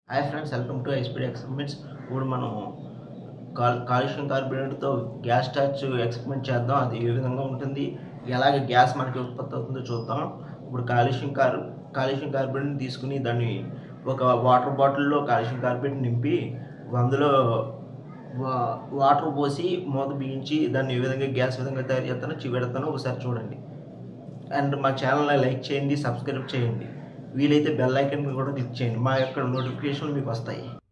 hi friends welcome to expeed experiments ఇప్పుడు మనం call కాలుష్యం కార్బోరేటర్తో గ్యాస్ స్టార్చ్ ఎక్స్పెరిమెంట్ చేద్దాం అది ఏ విధంగా ఉంటుంది ఎలాగ గ్యాస్ మనకి ఉత్పత్తి అవుతుందో చూద్దాం ఇప్పుడు కాలుష్యం కార్ కాలుష్యం కార్బోరేటర్ని తీసుకుని దాన్ని ఒక వాటర్ బాటిల్లో కాలుష్యం కార్బోరేట్ నింపి అందులో వా- వాటర్ పోసి మూత బిగించి దాన్ని ఏ విధంగా గ్యాస్ విధంగా తయారు చేస్తానో చూపెడతానో ఒకసారి చూడండి అండ్ మా ఛానల్ని లైక్ చేయండి సబ్స్క్రైబ్ చేయండి వీలైతే బెల్ ఐకన్ కూడా క్లిక్ చేయండి మా యొక్క నోటిఫికేషన్లు మీకు వస్తాయి